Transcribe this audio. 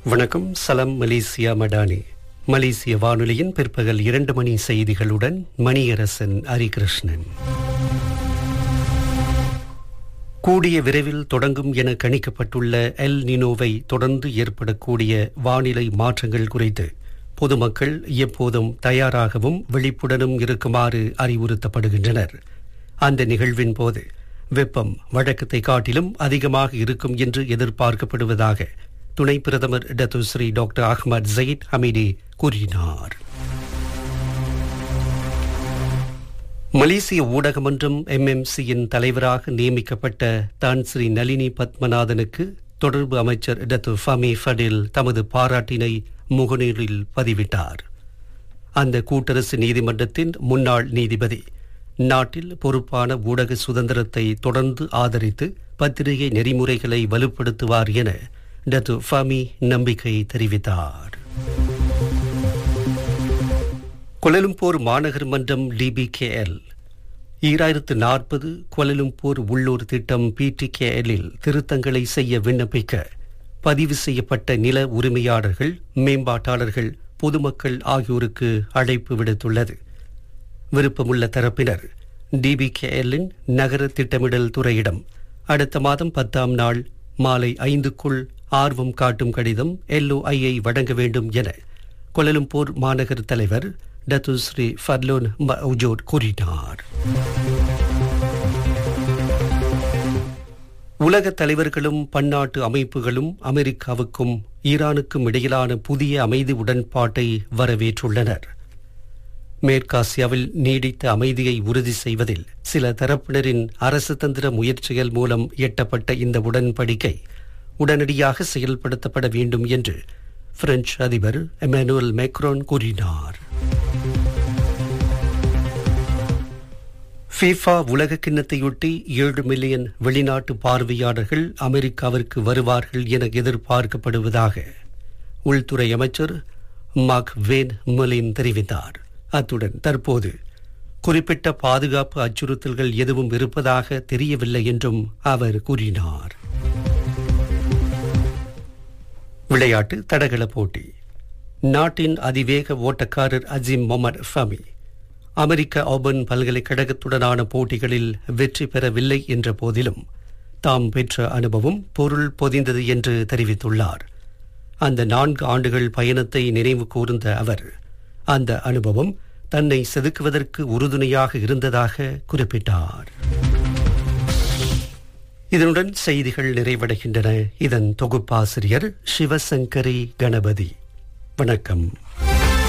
வணக்கம் சலம் மலேசியா மடானி மலேசிய வானொலியின் பிற்பகல் இரண்டு மணி செய்திகளுடன் மணியரசன் ஹரிகிருஷ்ணன் கூடிய விரைவில் தொடங்கும் என கணிக்கப்பட்டுள்ள எல் நினோவை தொடர்ந்து ஏற்படக்கூடிய வானிலை மாற்றங்கள் குறித்து பொதுமக்கள் எப்போதும் தயாராகவும் விழிப்புடனும் இருக்குமாறு அறிவுறுத்தப்படுகின்றனர் அந்த நிகழ்வின் போது வெப்பம் வழக்கத்தை காட்டிலும் அதிகமாக இருக்கும் என்று எதிர்பார்க்கப்படுவதாக துணை பிரதமர் டத்துஸ்ரீ டாக்டர் அஹ்மத் ஜயீத் ஹமீடி கூறினார் மலேசிய ஊடகமன்றம் எம்எம்சியின் தலைவராக நியமிக்கப்பட்ட தான் ஸ்ரீ நளினி பத்மநாதனுக்கு தொடர்பு அமைச்சர் டத்து ஃபமி ஃபடில் தமது பாராட்டினை முகநூலில் பதிவிட்டார் அந்த கூட்டரசு நீதிமன்றத்தின் முன்னாள் நீதிபதி நாட்டில் பொறுப்பான ஊடக சுதந்திரத்தை தொடர்ந்து ஆதரித்து பத்திரிகை நெறிமுறைகளை வலுப்படுத்துவார் என டத்து ஃபமி நம்பிக்கை தெரிவித்தார் கொலலும்பூர் மாநகர் மன்றம் டிபிகேஎல் ஈராயிரத்து நாற்பது கொலலும்பூர் உள்ளூர் திட்டம் பிடிகேஎல்லில் திருத்தங்களை செய்ய விண்ணப்பிக்க பதிவு செய்யப்பட்ட நில உரிமையாளர்கள் மேம்பாட்டாளர்கள் பொதுமக்கள் ஆகியோருக்கு அழைப்பு விடுத்துள்ளது விருப்பமுள்ள தரப்பினர் டிபிகேஎல்லின் நகர திட்டமிடல் துறையிடம் அடுத்த மாதம் பத்தாம் நாள் மாலை ஐந்துக்குள் ஆர்வம் காட்டும் கடிதம் எல்ஓஐயை வழங்க வேண்டும் என கொலலும்பூர் மாநகர் தலைவர் டத்துஸ்ரீ ஃபர்லோன் மவுஜோர் கூறினார் உலக தலைவர்களும் பன்னாட்டு அமைப்புகளும் அமெரிக்காவுக்கும் ஈரானுக்கும் இடையிலான புதிய அமைதி உடன்பாட்டை வரவேற்றுள்ளனர் மேற்காசியாவில் நீடித்த அமைதியை உறுதி செய்வதில் சில தரப்பினரின் அரசு தந்திர முயற்சிகள் மூலம் எட்டப்பட்ட இந்த உடன்படிக்கை உடனடியாக செயல்படுத்தப்பட வேண்டும் என்று பிரெஞ்சு அதிபர் எமானுவல் மேக்ரோன் கூறினார் ஃபீஃபா உலக கிண்ணத்தையொட்டி ஏழு மில்லியன் வெளிநாட்டு பார்வையாளர்கள் அமெரிக்காவிற்கு வருவார்கள் என எதிர்பார்க்கப்படுவதாக உள்துறை அமைச்சர் மாக் வேன் மலின் தெரிவித்தார் அத்துடன் தற்போது குறிப்பிட்ட பாதுகாப்பு அச்சுறுத்தல்கள் எதுவும் இருப்பதாக தெரியவில்லை என்றும் அவர் கூறினார் விளையாட்டு தடகள போட்டி நாட்டின் அதிவேக ஓட்டக்காரர் அஜிம் மொமட் ஃபமி அமெரிக்க ஆபன் பல்கலைக்கழகத்துடனான போட்டிகளில் வெற்றி பெறவில்லை என்ற போதிலும் தாம் பெற்ற அனுபவம் பொருள் பொதிந்தது என்று தெரிவித்துள்ளார் அந்த நான்கு ஆண்டுகள் பயணத்தை நினைவு கூர்ந்த அவர் அந்த அனுபவம் தன்னை செதுக்குவதற்கு உறுதுணையாக இருந்ததாக குறிப்பிட்டார் இதனுடன் செய்திகள் நிறைவடைகின்றன இதன் தொகுப்பாசிரியர் சிவசங்கரி கணபதி வணக்கம்